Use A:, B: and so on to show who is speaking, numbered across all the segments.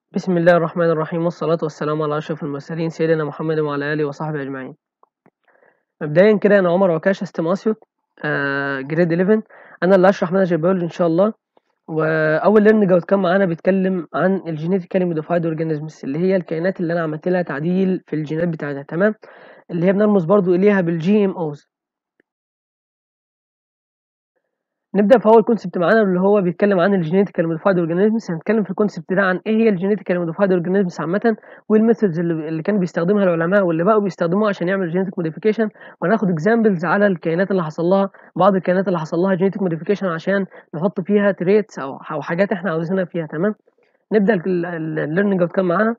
A: بسم الله الرحمن الرحيم والصلاة والسلام على أشرف المرسلين سيدنا محمد وعلى آله وصحبه أجمعين مبدئيا كده أنا عمر عكاش استماسيوت آه جريد 11 أنا اللي هشرح مانجر بيولوجي إن شاء الله وأول ليرنينج أوت كان معانا بيتكلم عن الجينيتيكالي موديفايد أورجانيزمز اللي هي الكائنات اللي أنا عملت لها تعديل في الجينات بتاعتها تمام اللي هي بنرمز برضو إليها بالجي إم أوز نبدا في اول كونسبت معانا اللي هو بيتكلم عن الجينيتيكال موديفايد اورجانيزمز هنتكلم في الكونسبت ده عن ايه هي الجينيتيكال موديفايد اورجانيزمز عامه والميثودز اللي, اللي كانوا بيستخدمها العلماء واللي بقوا بيستخدموها عشان يعملوا جينيتيك موديفيكيشن وهناخد اكزامبلز على الكائنات اللي حصل لها بعض الكائنات اللي حصل لها جينيتيك موديفيكيشن عشان نحط فيها تريتس او او حاجات احنا عاوزينها فيها تمام نبدا الليرنينج اوت كام معانا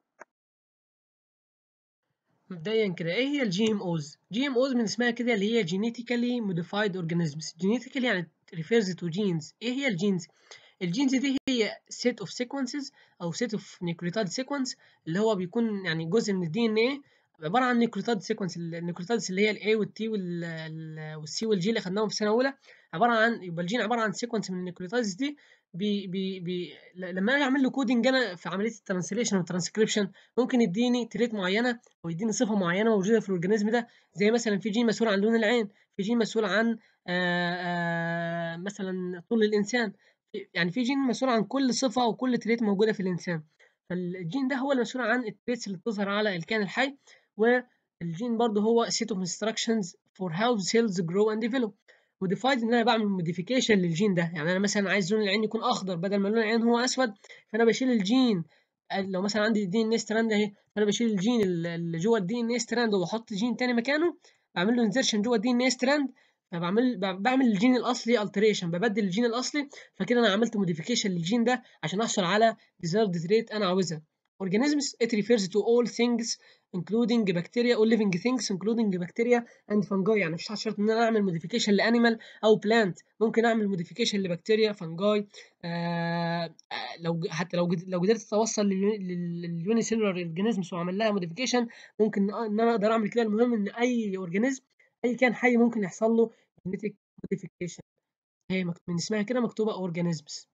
A: مبدئيا كده ايه هي الجي ام اوز جي ام اوز من اسمها كده اللي هي جينيتيكالي موديفايد اورجانيزمز جينيتيكالي يعني refers to genes ايه هي الجينز الجينز دي هي set of sequences او set of nucleotide sequence اللي هو بيكون يعني جزء من الدي ان ايه عباره عن نيوكليوتايد سيكونس النيوكليوتايدز اللي هي الاي والتي والسي والجي اللي خدناهم في سنه اولى عباره عن يبقى الجين عباره عن سيكونس من النيوكليوتايدز دي بي بي بي لما اجي اعمل له كودنج انا في عمليه الترانسليشن والترانسكريبشن ممكن يديني تريت معينه او يديني صفه معينه موجوده في الاورجانيزم ده زي مثلا في جين مسؤول عن لون العين في جين مسؤول عن آآ آآ مثلا طول الانسان يعني في جين مسؤول عن كل صفه وكل تريت موجوده في الانسان فالجين ده هو المسؤول عن التريتس اللي بتظهر على الكائن الحي والجين برضه هو set of instructions for how cells grow and develop موديفايد ان انا بعمل موديفيكيشن للجين ده يعني انا مثلا عايز لون العين يكون اخضر بدل ما لون العين هو اسود فانا بشيل الجين لو مثلا عندي دي ان ستراند اهي فانا بشيل الجين اللي جوه الدي ان ستراند وبحط جين تاني مكانه بعمل له انزرشن جوه الدي ان ستراند فبعمل بعمل الجين الاصلي التريشن ببدل الجين الاصلي فكده انا عملت موديفيكيشن للجين ده عشان احصل على ديزيرد تريت انا عاوزها organisms it refers to all things including bacteria all living things including bacteria and fungi يعني مش شرط ان انا اعمل موديفيكيشن لانيمال او بلانت ممكن اعمل موديفيكيشن لبكتيريا فنجاي آه لو حتى لو لو قدرت اتوصل لليوني سيلولار اورجانيزمز واعمل لها موديفيكيشن ممكن ان انا اقدر اعمل كده المهم ان اي اورجانيزم اي كائن حي ممكن يحصل له genetic modification هي من اسمها كده مكتوبه organisms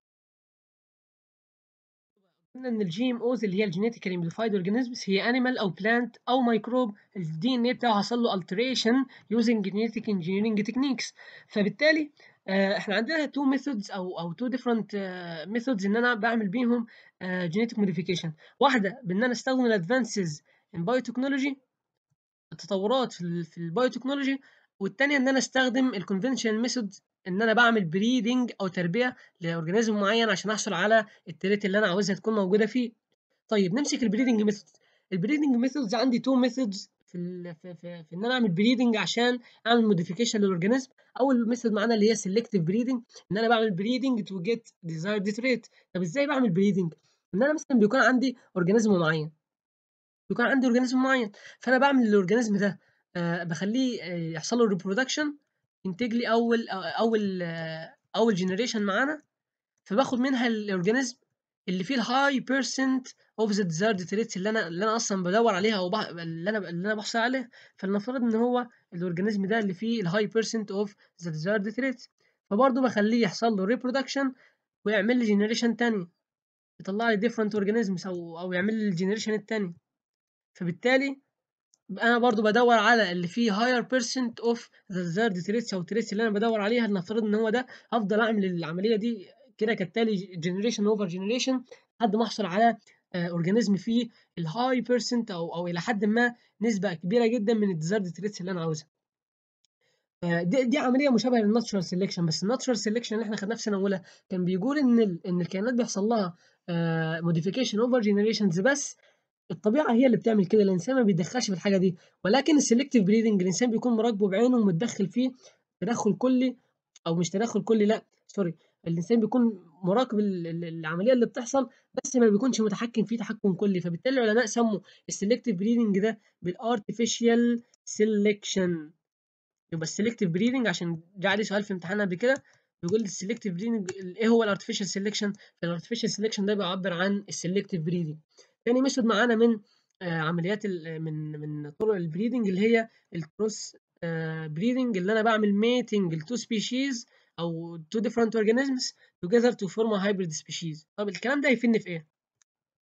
A: قلنا ان الجي ام اوز اللي هي الجينيتيكالي موديفايد اورجانيزمز هي انيمال او بلانت او ميكروب الدي ان ايه بتاعه حصل له alteration using genetic engineering techniques فبالتالي آه احنا عندنا تو ميثودز او او تو ديفرنت ميثودز ان انا بعمل بيهم جينيتيك uh, موديفيكيشن واحده بان انا استخدم الادفانسز ان بايوتكنولوجي التطورات في, في البايوتكنولوجي والثانيه ان انا استخدم الكونفنشنال ميثود ان انا بعمل بريدنج او تربيه لاورجانيزم معين عشان احصل على التريت اللي انا عاوزها تكون موجوده فيه طيب نمسك البريدنج ميثود البريدنج ميثودز عندي تو ميثودز في, ال في, في, في ان انا اعمل بريدنج عشان اعمل موديفيكيشن للاورجانيزم اول ميثود معانا اللي هي سيلكتيف بريدنج ان انا بعمل بريدنج تو جيت ديزايرد تريت طب ازاي بعمل بريدنج ان انا مثلا بيكون عندي اورجانيزم معين بيكون عندي اورجانيزم معين فانا بعمل الاورجانيزم ده أه بخليه يحصل له ريبرودكشن ينتج لي اول اول اول جنريشن معانا فباخد منها الاورجانيزم اللي فيه الهاي بيرسنت اوف ذا ديزايرد تريتس اللي انا اللي انا اصلا بدور عليها او بح... اللي انا اللي انا بحصل عليها فلنفترض ان هو الاورجانيزم ده اللي فيه الهاي بيرسنت اوف ذا ديزايرد تريتس فبرضه بخليه يحصل له ريبرودكشن ويعمل لي جنريشن تاني يطلع لي ديفرنت اورجانيزمز او او يعمل لي الجنريشن التاني فبالتالي انا برضو بدور على اللي فيه higher percent of the desired traits او traits اللي انا بدور عليها لنفترض ان هو ده افضل اعمل العمليه دي كده كالتالي generation over generation لحد ما احصل على اورجانيزم فيه الهاي بيرسنت او او الى حد ما نسبه كبيره جدا من الديزايرد تريتس اللي انا عاوزها دي, دي عمليه مشابهه للناتشرال سيلكشن بس الناتشرال سيلكشن اللي احنا خدناه في سنه اولى كان بيقول ان ال ان الكائنات بيحصل لها موديفيكيشن اوفر جنريشنز بس الطبيعه هي اللي بتعمل كده الانسان ما بيتدخلش في الحاجه دي ولكن السلكتيف بريدنج الانسان بيكون مراقبه بعينه ومتدخل فيه تدخل كلي او مش تدخل كلي لا سوري الانسان بيكون مراقب العمليه اللي بتحصل بس ما بيكونش متحكم فيه تحكم كلي فبالتالي العلماء سموا السلكتيف بريدنج ده بالارتفيشال سيلكشن يبقى السلكتيف بريدنج عشان جه عليه سؤال في امتحان قبل كده بيقول السلكتيف بريدنج ايه هو الارتفيشال سيلكشن الارتفيشال سيلكشن ده بيعبر عن السلكتيف بريدنج تاني ميثود معانا من آه عمليات من من طرق البريدنج اللي هي الكروس آه بريدنج اللي انا بعمل ميتنج لتو سبيشيز او تو ديفرنت اورجانيزمز together to form a hybrid species طب الكلام ده هيفيدني في ايه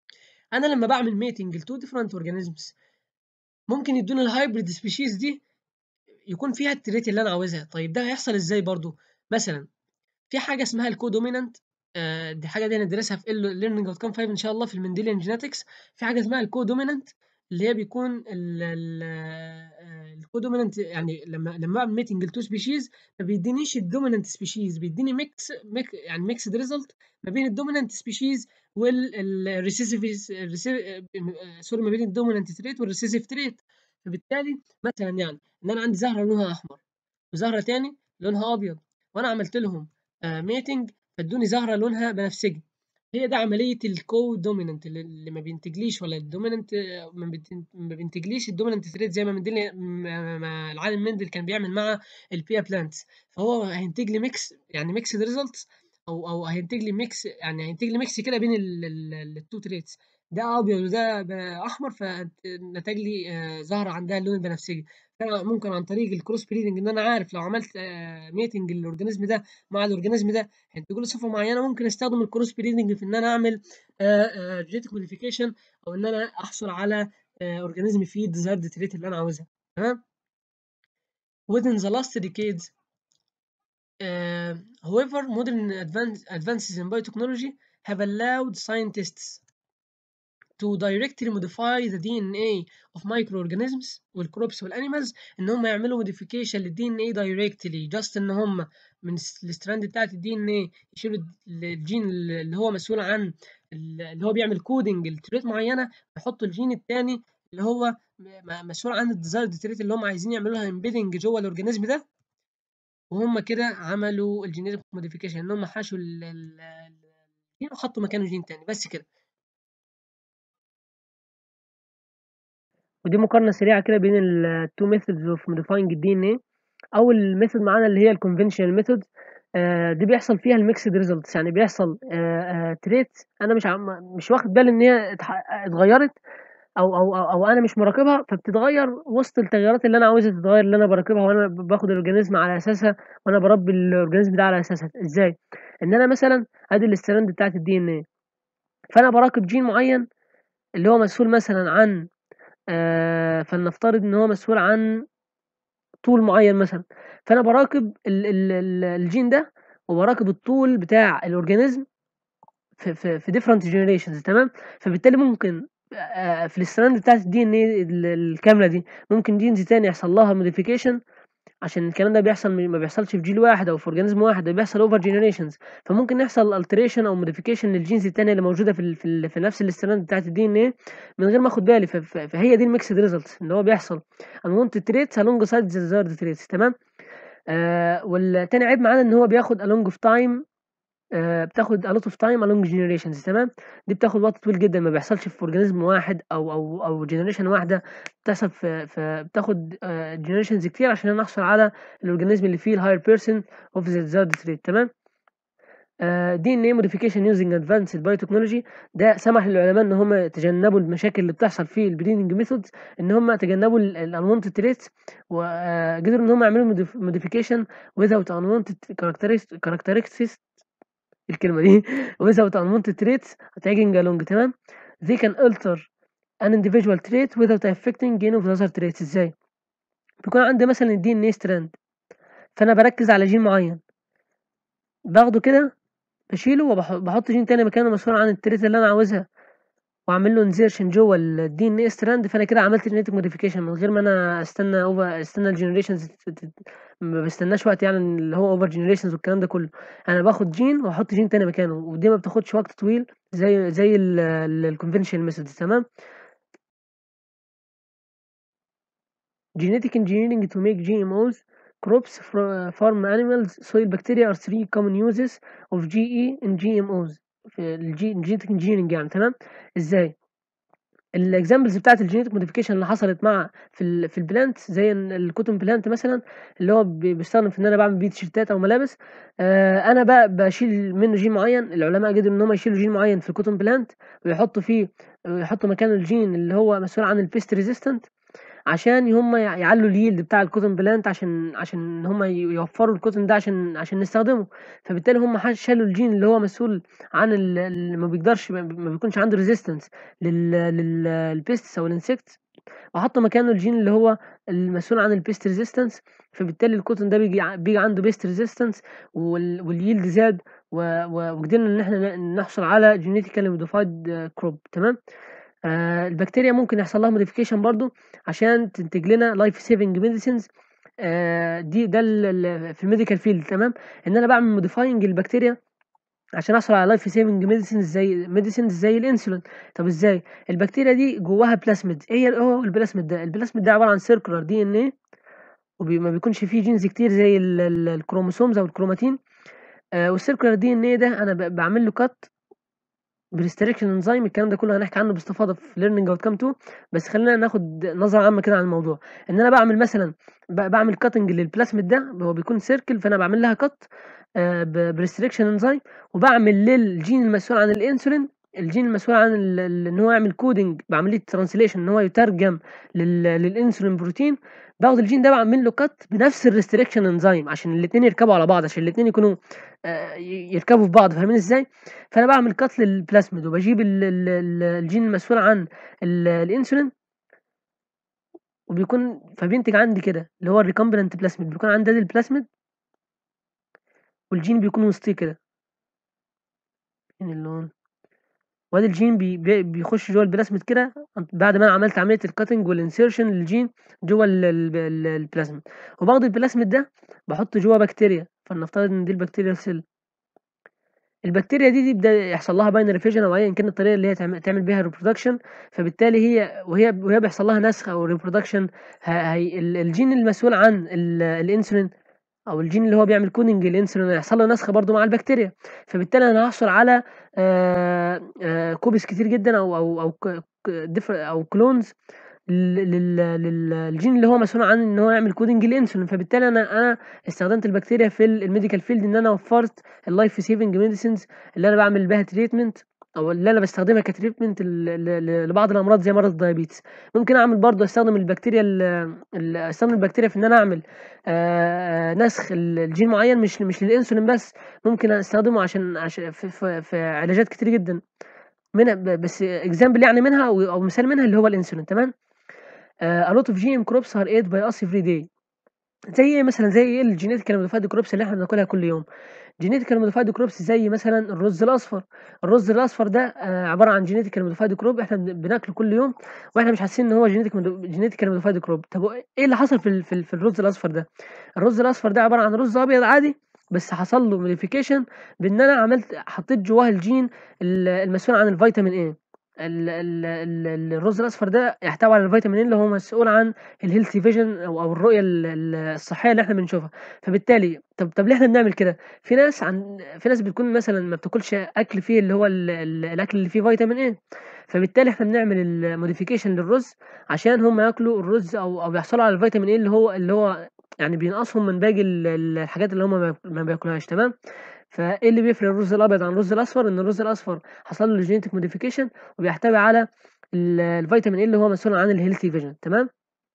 A: انا لما بعمل ميتنج لتو ديفرنت اورجانيزمز ممكن يدوني الهايبريد سبيشيز دي يكون فيها التريت اللي انا عاوزها طيب ده هيحصل ازاي برضو مثلا في حاجه اسمها الكودومينانت آه دي حاجه دي هندرسها في ليرنينج اوت كام 5 ان شاء الله في المنديليان جينetics في حاجه اسمها الكودومينانت اللي هي بيكون الكودومينانت يعني لما لما بعمل ميتنج لتو سبيشيز ما بيدينيش الدومينانت سبيشيز بيديني ميكس ميك يعني ميكسد ريزلت ما بين الدومينانت سبيشيز والريسيسيف سوري ما بين الدومينانت تريت والريسيسيف تريت فبالتالي مثلا يعني ان انا عندي زهره لونها احمر وزهره تاني لونها ابيض وانا عملت لهم ميتنج فادوني زهره لونها بنفسجي هي ده عمليه الكو دوميننت اللي ما بينتجليش ولا الدوميننت ما بينتجليش الدوميننت تريد زي ما مندل ما العالم مندل كان بيعمل مع البيا بلانتس فهو هينتج لي ميكس يعني ميكسد ريزلتس او او هينتج لي ميكس يعني هينتج لي ميكس كده بين التو تريتس ده ابيض وده احمر فنتج لي زهره عندها اللون البنفسجي فانا ممكن عن طريق الكروس بريدنج ان انا عارف لو عملت ميتنج للاورجانيزم ده مع الاورجانيزم ده هينتجوا لي صفه معينه ممكن استخدم الكروس بريدنج في ان انا اعمل جينيتك موديفيكيشن او ان انا احصل على اورجانيزم فيه الديزايرد تريت اللي انا عاوزها تمام within the last decades uh, however modern advance, advances in biotechnology have allowed scientists to directly modify the DNA of microorganisms والكروبس والانيمالز ان هم يعملوا موديفيكيشن للدي ان اي دايركتلي جاست ان هم من الستراند بتاعت الدي ان اي يشيلوا الجين اللي هو مسؤول عن اللي هو بيعمل كودنج لتريت معينه يحطوا الجين الثاني اللي هو مسؤول عن الديزايرد تريت اللي هم عايزين يعملوا لها امبيدنج جوه الاورجانيزم ده وهم كده عملوا الجينيتك موديفيكيشن ان هم حاشوا الجين وحطوا مكانه جين تاني بس كده ودي مقارنه سريعه كده بين التو ميثودز اوف موديفاينج الدي ان ايه اول ميثود معانا اللي هي الكونفنشنال ميثود دي بيحصل فيها الميكسد ريزلتس يعني بيحصل تريت انا مش مش واخد بالي ان هي اتغيرت أو, او او او انا مش مراقبها فبتتغير وسط التغيرات اللي انا عاوزها تتغير اللي انا براقبها وانا باخد الاورجانيزم على اساسها وانا بربي الاورجانيزم ده على اساسها ازاي ان انا مثلا ادي الاستراند بتاعت الدي ان ايه فانا براقب جين معين اللي هو مسؤول مثلا عن آه فلنفترض ان هو مسؤول عن طول معين مثلا فانا براقب ال ال ال الجين ده وبراقب الطول بتاع الاورجانيزم في في في different generations تمام فبالتالي ممكن آه في الستراند بتاعت الدي ان ايه الكامله دي ممكن جينز تاني يحصل لها موديفيكيشن عشان الكلام ده بيحصل ما بيحصلش في جيل واحد او في اورجانيزم واحد ده بيحصل اوفر جينيريشنز فممكن يحصل التريشن او موديفيكيشن للجينز التانية اللي موجوده في ال في, ال في نفس الاستراند بتاعت الدي ان ايه من غير ما اخد بالي فهي دي الميكسد ريزلتس اللي هو بيحصل unwanted traits along side the desired traits تمام آه والتاني عيب معانا ان هو بياخد along of time آه بتاخد a lot of time along generations تمام دي بتاخد وقت طويل جدا ما بيحصلش في اورجانيزم واحد او او او جنريشن واحده بتحصل في, في بتاخد جنريشنز آه كتير عشان نحصل على الاورجانيزم اللي فيه الهاير بيرسون اوف ذا ديزايرد تريت تمام دي ان اي موديفيكيشن يوزنج ادفانسد بايوتكنولوجي ده سمح للعلماء ان هم يتجنبوا المشاكل اللي بتحصل في البريدنج ميثودز ان هم تجنبوا الانونتد تريتس وقدروا ان هم يعملوا موديفيكيشن without unwanted characteristics الكلمه دي without unwanted traits tagging along تمام they can alter an individual trait without affecting gain of the other traits ازاي بيكون عندي مثلا الدي ان اي ستراند فانا بركز على جين معين باخده كده بشيله وبحط جين تاني مكانه مسؤول عن التريت اللي انا عاوزها واعمل له انزيرشن جوه الدي ان اي ستراند فانا كده عملت جينيتك موديفيكيشن من غير ما انا استنى اوفر استنى الجنريشنز ما بستناش وقت يعني اللي هو اوفر جنريشنز والكلام ده كله انا باخد جين واحط جين تاني مكانه ودي ما بتاخدش وقت طويل زي زي الكونفنشنال ميثودز تمام genetic engineering to make GMOs crops farm animals soil bacteria are three common uses of GE in GMOs في الجينيتك انجينيرنج يعني تمام ازاي الاكزامبلز بتاعت الجينيتك موديفيكيشن اللي حصلت مع في ال في البلانت زي الكوتون بلانت مثلا اللي هو بيستخدم في ان انا بعمل بيه تيشيرتات او ملابس آه انا بقى بشيل منه جين معين العلماء قدروا ان هم يشيلوا جين معين في الكوتون بلانت ويحطوا فيه يحطوا مكانه الجين اللي هو مسؤول عن البيست ريزيستنت عشان هم يعلّوا اليلد بتاع الcotton plant عشان عشان هم يوفّروا الcotton ده عشان عشان نستخدمه، فبالتالي هم ح شالوا الجين اللي هو مسؤول عن ال اللي ما بيقدرش ما ما بيكونش عنده resistance لل لل الpests أو الinsects وحطّوا مكانه الجين اللي هو المسؤول عن الpest resistance فبالتالي الcotton ده بييجي ع بييجي عنده pest resistance وال والyield زاد و و وقدرنا إن إحنا ن نحصل على genetically modified crop تمام، آآ البكتيريا ممكن يحصل لها modification برضه عشان تنتج لنا life saving medicines آآ دي ده ال ال في الmedical field تمام، إن أنا باعمل modifying للبكتيريا عشان أحصل على life saving medicines زي medicines زي الinsulin طب إزاي؟ البكتيريا دي جواها plasmid إيه هو الplasmid ده؟ الplasmid ده عبارة عن circular DNA وبي ما بيكونش فيه genes كتير زي ال ال الchromosomes أو الكروماتين آآ والcircular DNA ده أنا ب باعمل له cut بrestriction enzyme الكلام ده كله هنحكي عنه باستفاضة في learning outcome 2 بس خلّينا ناخد نظرة عامة كده عن الموضوع، إن أنا باعمل مثلًا ب باعمل cutting للplasmid ده هو بيكون circle فأنا باعمل لها cut آآ ب بrestriction enzyme وباعمل للجين المسؤول عن الinsulin الجين المسؤول عن ال ال إن هو يعمل coding بعملية translation إن هو يترجم لل للinsulin protein باخد الجين ده باعمل له cut بنفس الrestriction enzyme عشان الاتنين يركبوا على بعض عشان الاتنين يكونوا آآ ي يركبوا في بعض فاهمين إزاي؟ فأنا باعمل cut للplasmid وباجيب ال ال ال الجين المسؤول عن ال الinsulin وبيكون فبينتج عندي كده اللي هو الrecumbent plasmid بيكون عندي أدي الplasmid والجين بيكون وسطيه كده. فين اللون؟ وأدي الجين بي بي بيخش جوّه الplasmid كده بعد ما أنا عملت عملية الcutting والinsertion للجين جوّه ال ال ال الplasmid وباخد الplasmid ده باحطه جوّه بكتيريا فلنفترض إن دي البكتيريا cell البكتيريا دي تبدأ يحصل لها binary fission أو أيًا كان الطريقة اللي هي تعم تعمل بيها reproduction فبالتالي هي وهي وهي بيحصل لها نسخ أو reproduction ه هي ال الجين المسؤول عن ال الinsulin أو الجين اللي هو بيعمل coding للinsulin هيحصل له نسخ برضه مع البكتيريا، فبالتالي أنا هاحصل على آآ آآ copies كتير جدًا أو أو أو ك ك diff أو clones لل لل لل الجين اللي هو مسؤول عن إن هو يعمل coding للinsulin فبالتالي أنا أنا استخدمت البكتيريا في ال الmedical field إن أنا وفّرت الlife saving medicines اللي أنا باعمل بيها treatment أو اللي أنا باستخدمها كtreatment ل ل لبعض الأمراض زي مرض الdiabetes ممكن أعمل برضه أستخدم البكتيريا ال ال أستخدم البكتيريا في إن أنا أعمل آآ نسخ ل لجين معين مش مش للinsulin بس ممكن أستخدمه عشان عش في في في علاجات كتير جدًا منها ب بس example يعني منها أو أو مثال منها اللي هو الinsulin تمام، آآ a lot of GM crops are ate by us every day زي إيه مثلًا زي إيه الgenetically modified crops اللي إحنا بناكلها كل يوم genetically modified crops زي مثلًا الرز الأصفر، الرز الأصفر ده آآ عبارة عن genetically modified crop إحنا بن بناكله كل يوم وإحنا مش حاسين إن هو genetic mod genetically modified crop طب و إيه اللي حصل في ال في ال في الرز الأصفر ده؟ الرز الأصفر ده عبارة عن رز أبيض عادي بس حصل له modification بإن أنا عملت حطيت جواه الجين ال المسؤول عن الفيتامين A ال ال ال الرز الأصفر ده يحتوي على الفيتامين A اللي هو مسؤول عن الhealthy vision أو أو الرؤية ال ال الصحية اللي إحنا بنشوفها، فبالتالي طب طب ليه إحنا بنعمل كده؟ في ناس عن في ناس بتكون مثلًا ما بتاكلش أكل فيه اللي هو ال ال الأكل اللي فيه فيتامين A فبالتالي إحنا بنعمل الmodification للرز عشان هم ياكلوا الرز أو أو يحصلوا على الفيتامين A اللي هو اللي هو يعني بينقصهم من باقي ال ال الحاجات اللي هم ما ما بياكلوهاش تمام، فإيه اللي بيفرق الرز الأبيض عن الرز الأصفر؟ إن الرز الأصفر حصل له genetic modification وبيحتوي على ال الفيتامين A اللي هو مسؤول عن الhealthy vision تمام؟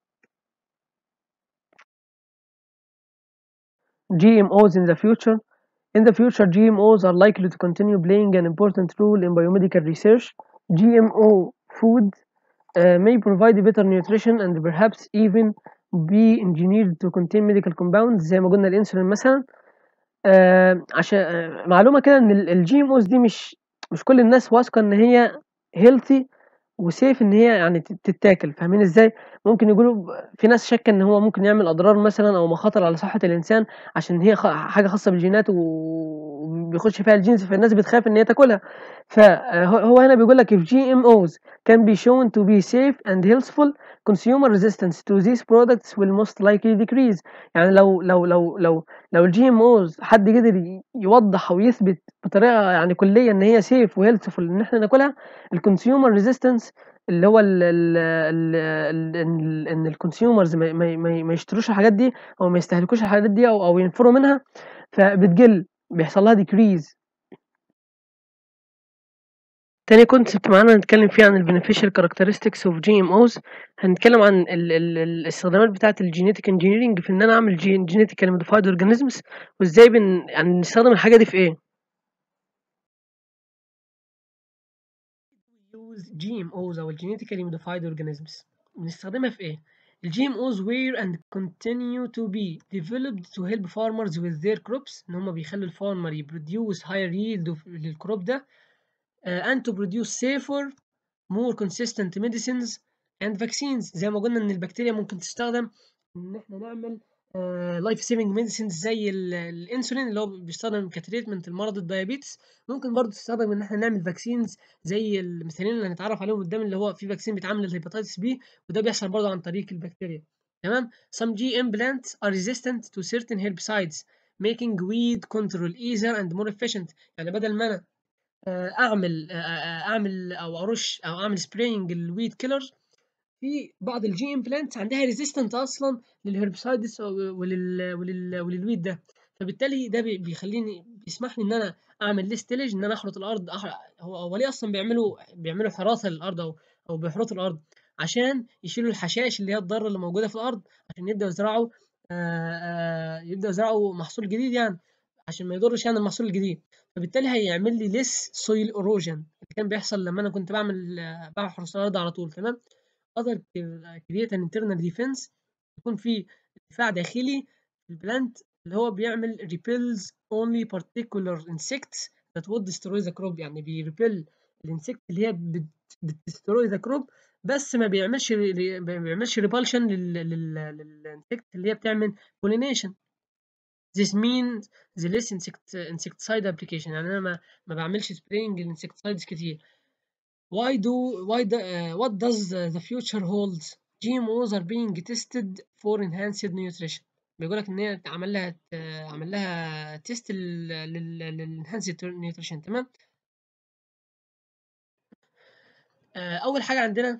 A: GMOs in the future In the future, GMOs are likely to continue playing an important role in biomedical research. GMO food uh, may provide better nutrition and perhaps even be engineered to contain medical compounds زي ما قلنا الانسولين مثلا آه عشان آه معلومة كده إن ال الGMOs دي مش مش كل الناس واثقة إن هي healthy وsafe إن هي يعني ت تتاكل فاهمين إزاي؟ ممكن يقولوا في ناس شاكة إن هو ممكن يعمل أضرار مثلًا أو مخاطر على صحة الإنسان عشان هي خ حاجة خاصة بالجينات وبيخش فيها الجينز فالناس بتخاف إن هي تاكلها، فهو هو هنا بيقول لك if GMOs can be shown to be safe and healthful consumer resistance to these products will most likely decrease يعني لو لو لو لو لو الGMOs حد قدر ي يوضح أو يثبت بطريقة يعني كلية إن هي safe وhealthful إن إحنا ناكلها الconsumer resistance اللي هو ال ال ال ال إن إن الconsumers ما ما ما ما يشتروش الحاجات دي أو ما يستهلكوش الحاجات دي أو أو ينفروا منها فبتقل بيحصل لها decrease. تاني كونسبت معانا هنتكلم فيه عن البينيفيشال كاركترستكس اوف جي ام اوز هنتكلم عن ال ال الاستخدامات بتاعه الجينيتك انجينيرنج في ان انا اعمل جينيتيكالي موديفايد اورجانيزمز وازاي بن يعني نستخدم الحاجه دي في ايه use GMOs او genetically modified organisms بنستخدمها في ايه الجي ام اوز were and continue to be developed to help farmers with their crops ان هم بيخلوا الفارمر يبروديوس higher yield للكروب ده uh, and to produce safer more consistent medicines and vaccines زي ما قلنا ان البكتيريا ممكن تستخدم ان احنا نعمل لايف سيفنج ميديسينز زي الانسولين اللي هو بيستخدم كتريتمنت المرض الدايابيتس ممكن برضه تستخدم ان احنا نعمل فاكسينز زي المثالين اللي هنتعرف عليهم قدام اللي هو في فاكسين بيتعمل للهيباتيتس بي وده بيحصل برضه عن طريق البكتيريا تمام some GM plants are resistant to certain herbicides making weed control easier and more efficient يعني بدل ما انا اعمل اعمل او ارش او اعمل سبراينج الويد كيلر في بعض الجي ام بلانتس عندها ريزيستنت اصلا للهربسايدز ولل ولل وللويد ده فبالتالي ده بيخليني بيسمح لي ان انا اعمل ليستلج ان انا اخرط الارض هو هو ليه اصلا بيعملوا بيعملوا حراسه للارض او او بيحرطوا الارض عشان يشيلوا الحشائش اللي هي الضاره اللي موجوده في الارض عشان يبداوا يزرعوا يبداوا يزرعوا محصول جديد يعني عشان ما يضرش يعني المحصول الجديد فبالتالي هيعمل لي ليس سويل ايروجن اللي كان بيحصل لما انا كنت بعمل بحرس الارض على طول تمام other create an internal defense يكون في دفاع داخلي في البلانت اللي هو بيعمل repels only particular insects that would destroy the crop يعني بيريبل الانسكت اللي هي بتستروي ذا كروب بس ما بيعملش ما بيعملش ريبالشن للانسكت اللي هي بتعمل pollination this means the less insect insecticide application يعني انا ما ما بعملش spraying الانسكتسايدز كتير why do why the, uh, what does the future holds GMOs are being tested for enhanced nutrition بيقول لك ان هي عمل لها عمل لها تيست للانهانسد نيوتريشن تمام اول حاجه عندنا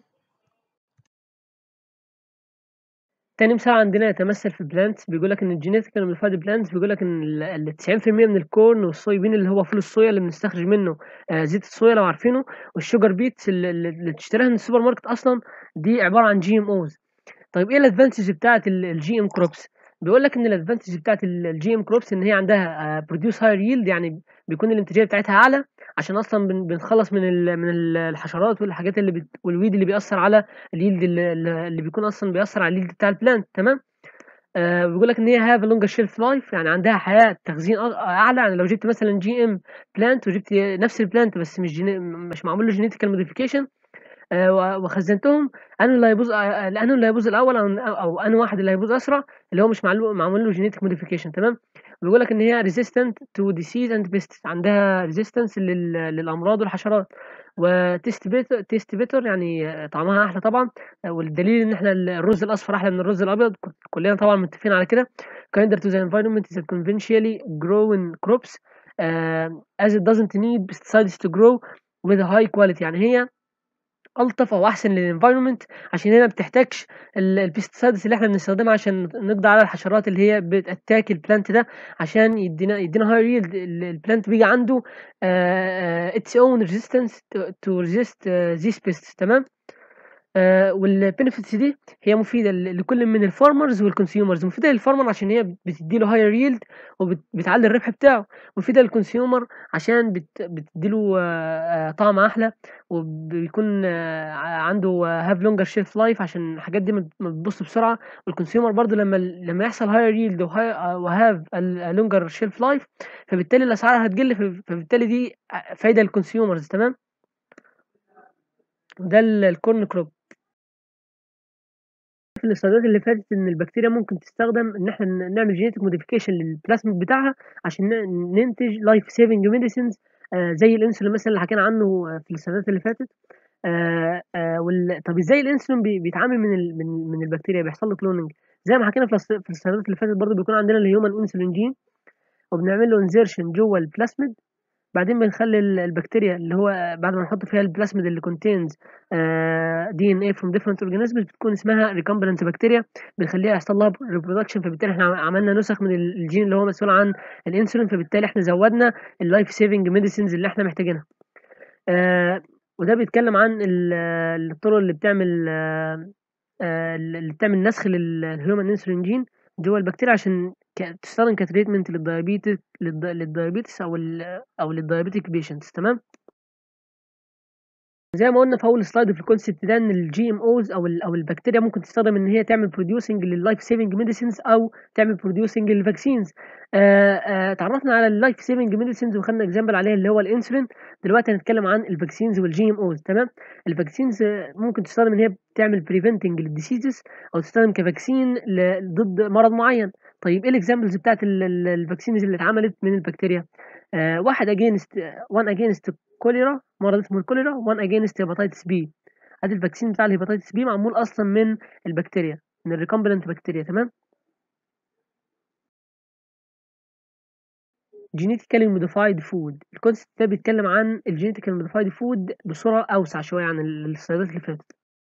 A: تاني مثال عندنا يتمثل في بلانتس بيقول لك ان الجينيتيكال موديفايد بلانتس بيقول لك ان ال 90% من الكورن والصويا بين اللي هو فول الصويا اللي بنستخرج منه آه زيت الصويا لو عارفينه والشوجر بيتس اللي, اللي تشتريها من السوبر ماركت اصلا دي عباره عن جي ام اوز طيب ايه الادفانتج بتاعه الجي ام كروبس بيقول لك ان الادفانتج بتاعه الجي ام كروبس ان هي عندها بروديوس هاير ييلد يعني بيكون الانتاجيه بتاعتها اعلى عشان اصلا بنخلص من ال من الحشرات والحاجات اللي بت والويد اللي بيأثر على اليلد اللي, اللي بيكون اصلا بيأثر على اليلد بتاع البلانت تمام آه بيقول لك ان هي هاف لونجر شيلف لايف يعني عندها حياه تخزين اعلى يعني لو جبت مثلا جي ام بلانت وجبت نفس البلانت بس مش جيني مش معمول له جينيتيكال موديفيكيشن آه وخزنتهم انه اللي هيبوظ انه اللي هيبوظ الاول او او انه واحد اللي هيبوظ اسرع اللي هو مش معمول له جينيتيك موديفيكيشن تمام بيقول لك ان هي ريزيستنت تو ديسيز اند بيست عندها ريزيستنس للامراض والحشرات وتيست بيتر تيست بيتر يعني طعمها احلى طبعا والدليل ان احنا الرز الاصفر احلى من الرز الابيض كلنا طبعا متفقين على كده kinder to the environment is conventionally grown crops uh, as it doesn't need pesticides to grow with a high quality يعني هي الطف او احسن للانفايرمنت عشان هي ما بتحتاجش البيستسايدز اللي احنا بنستخدمها عشان نقضي على الحشرات اللي هي بتاتاك البلانت ده عشان يدينا يدينا هاي يلد البلانت بيجي عنده اتس اون ريزيستنس تو ريزيست ذيس بيست تمام آه والبنفيتس دي هي مفيده لكل من الفارمرز والكونسيومرز مفيده للفارمر عشان هي بتدي له هاير ييلد وبتعلي الربح بتاعه مفيده للكونسيومر عشان بت بتدي له آه طعم احلى وبيكون آه عنده هاف لونجر شيلف لايف عشان الحاجات دي ما بتبص بسرعه والكونسيومر برضو لما لما يحصل هاير ييلد وهاف لونجر شيلف لايف فبالتالي الاسعار هتقل فبالتالي دي فايده للكونسيومرز تمام ده الكورن كروب في الاستعدادات اللي فاتت ان البكتيريا ممكن تستخدم ان احنا نعمل جينيتك موديفيكيشن للبلازميد بتاعها عشان ننتج لايف سيفنج ميديسينز آه زي الانسولين مثلا اللي حكينا عنه في الاستعدادات اللي فاتت آه آه وال... طب ازاي الانسولين بي... بيتعامل من ال... من من البكتيريا بيحصل له كلوننج زي ما حكينا في في الاستعدادات اللي فاتت برضه بيكون عندنا الهيومن انسولين جين وبنعمل له انزيرشن جوه البلازميد بعدين بنخلي البكتيريا اللي هو بعد ما نحط فيها البلازميد اللي كونتينز دي ان اي فروم ديفرنت اورجانيزمز بتكون اسمها ريكامبلنت بكتيريا بنخليها يحصل لها ريبرودكشن فبالتالي احنا عملنا نسخ من الجين اللي هو مسؤول عن الانسولين فبالتالي احنا زودنا اللايف سيفنج ميديسينز اللي احنا محتاجينها وده بيتكلم عن ال- الطرق اللي بتعمل آه، آه، اللي بتعمل نسخ للهيومن انسولين جين جوه البكتيريا عشان ك- تستخدم كتريتمنت للدايابيتس للدايابيتس او ال او للدايابيتك بيشنتس تمام زي ما قلنا في اول سلايد في الكونسيبت ده ان الجي ام اوز او ال او البكتيريا ممكن تستخدم ان هي تعمل بروديوسنج لللايف سيفنج ميديسينز او تعمل بروديوسنج للفاكسينز اتعرفنا على اللايف سيفنج ميديسينز وخدنا اكزامبل عليها اللي هو الانسولين دلوقتي هنتكلم عن الفاكسينز والجي ام اوز تمام الفاكسينز ممكن تستخدم ان هي بتعمل بريفنتنج للديسيزز او تستخدم كفاكسين ل- ضد مرض معين طيب ايه الاكزامبلز بتاعت الفاكسينز اللي اتعملت من البكتيريا آه واحد اجينست وان اجينست كوليرا مرض اسمه الكوليرا وان اجينست هيباتيتس بي ادي الفاكسين بتاع الهيباتيتس بي معمول اصلا من البكتيريا من الريكومبلنت بكتيريا تمام جينيتيكالي موديفايد فود الكونسيبت ده بيتكلم عن الجينيتيكالي موديفايد فود بصوره اوسع شويه عن السلايدات اللي فاتت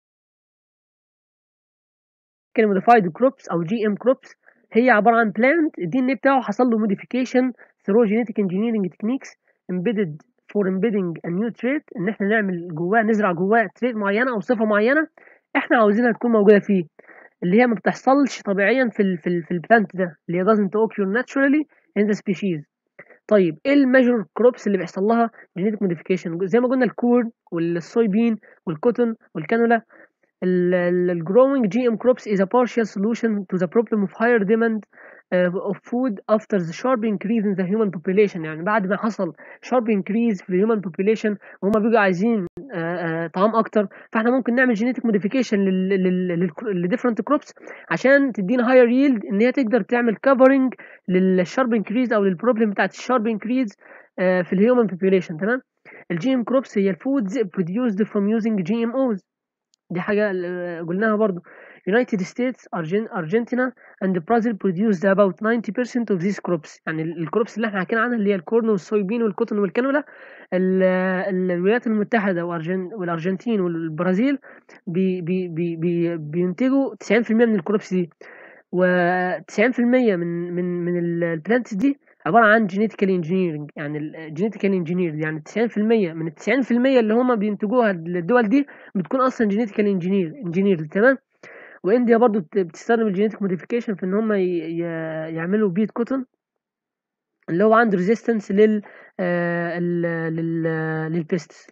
A: جينيتيكالي موديفايد كروبس او جي ام كروبس هي عباره عن بلانت الدي ان بتاعه حصل له موديفيكيشن ثرو جينيتيك انجينيرنج تكنيكس امبيدد فور امبيدنج ا نيو تريت ان احنا نعمل جواه نزرع جواه تريت معينه او صفه معينه احنا عاوزينها تكون موجوده فيه اللي هي ما بتحصلش طبيعيا في ال في ال في البلانت ده اللي هي doesn't occur naturally in the species طيب ايه الميجور كروبس اللي بيحصل لها جينيتك موديفيكيشن زي ما قلنا الكورن والصوي بين والكوتون والكانولا الجروينج جي ام كروبس is a partial solution to the problem of higher demand uh, of food after the sharp increase in the human population يعني بعد ما حصل sharp increase في الهيومن population وهم بيجوا عايزين uh, uh, طعام اكتر فاحنا ممكن نعمل جينيتك موديفيكيشن للديفرنت كروبس عشان تدينا higher yield ان هي تقدر تعمل كفرنج للشارب انكريز او للبروبلم بتاعت الشارب انكريز في الهيومن population تمام الجي ام كروبس هي الفودز produced from using GMOs دي حاجة اللي قلناها برضو United States Argen- Argentina and Brazil produced about 90% of these crops يعني ال- الكروبس اللي احنا حكينا عنها اللي هي الكورن والصويبين والكوتون والكانولا ال- ال- الولايات المتحدة وأرجن- والأرجنتين والبرازيل بي بي بي بي بينتجوا 90% من الكروبس دي و90% من من من البلانتس دي عبارة عن جينيتيكال انجينيرنج يعني الجينيتيكال انجينير يعني 90% من ال 90% اللي هما بينتجوها للدول دي بتكون اصلا جينيتيكال انجينير انجينير تمام وانديا برضو بت- بتستخدم الجينيتيك موديفيكيشن في ان هم ي- ي- يعملوا بيت كوتون اللي هو عنده ريزيستنس لل آه، ال- لل للبيستس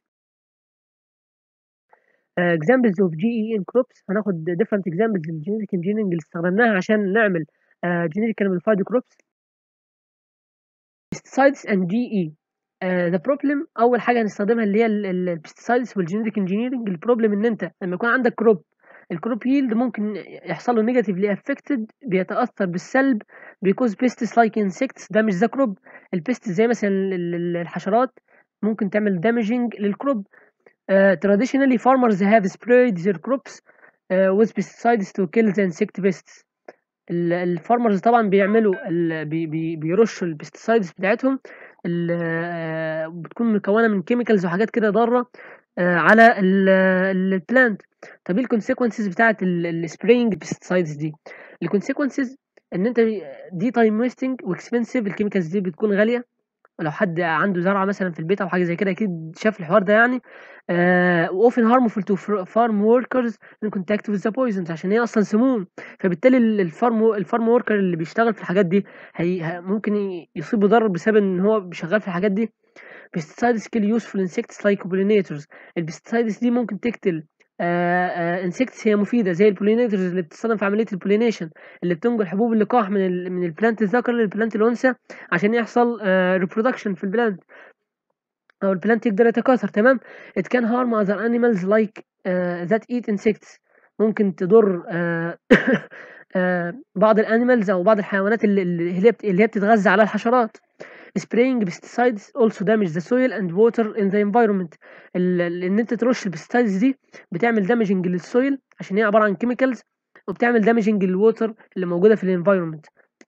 A: examples of GE in crops هناخد different examples للجينيتيك انجينيرنج اللي استخدمناها عشان نعمل جينيتيكال موديفايد كروبس pesticides and GE آه، the problem اول حاجه هنستخدمها اللي هي البيستيسايدز والجينيتيك انجينيرنج البروبلم ان انت لما يكون عندك كروب الكروب ييلد ممكن يحصل له نيجاتيفلي افكتد بيتاثر بالسلب because pests like insects damage the crop البيست زي مثلا ال- ال- الحشرات ممكن تعمل damaging للكروب Uh, traditionally farmers have sprayed their crops uh, with pesticides to kill the insect pests الفارمرز طبعا بيعملوا ال- بي بي بيرشوا البيستيسايدز بتاعتهم ال- آه، بتكون مكونه من كيميكالز وحاجات كده ضاره آه، على البلانت طب ايه الكونسيكونسز بتاعت السبرينج بيستيسايدز دي الكونسيكونسز ان انت دي تايم ويستنج واكسبنسيف الكيميكالز دي بتكون غاليه لو حد عنده زرعه مثلا في البيت او حاجه زي كده اكيد شاف الحوار ده يعني اوفن هارمفul تو فارم وركرز ان كونتاكت وذ ذا بويزنز عشان هي اصلا سموم فبالتالي ال- الفارم الفارم وركر اللي بيشتغل في الحاجات دي هي ه- ممكن ي- يصيبه ضرر بسبب ان هو شغال في الحاجات دي pesticides kill useful insects like pollinators البيستيسايدز دي ممكن تقتل انسكتس هي مفيده زي البولينيتورز اللي بتستخدم في عمليه البولينيشن اللي بتنقل حبوب اللقاح من ال من البلانت الذكر للبلانت الانثى عشان يحصل ريبرودكشن في البلانت او البلانت يقدر يتكاثر تمام it can harm other animals like uh, that eat insects ممكن تضر آه، آه، بعض الانيمالز او بعض الحيوانات اللي اللي هي بت- اللي هي بتتغذى على الحشرات spraying pesticides also damage the soil and water in the environment ال- ال- ان انت ترش البستايدز دي بتعمل دامجنج للسويل عشان هي عباره عن كيميكالز وبتعمل دامجنج للووتر اللي موجوده في الانفايرمنت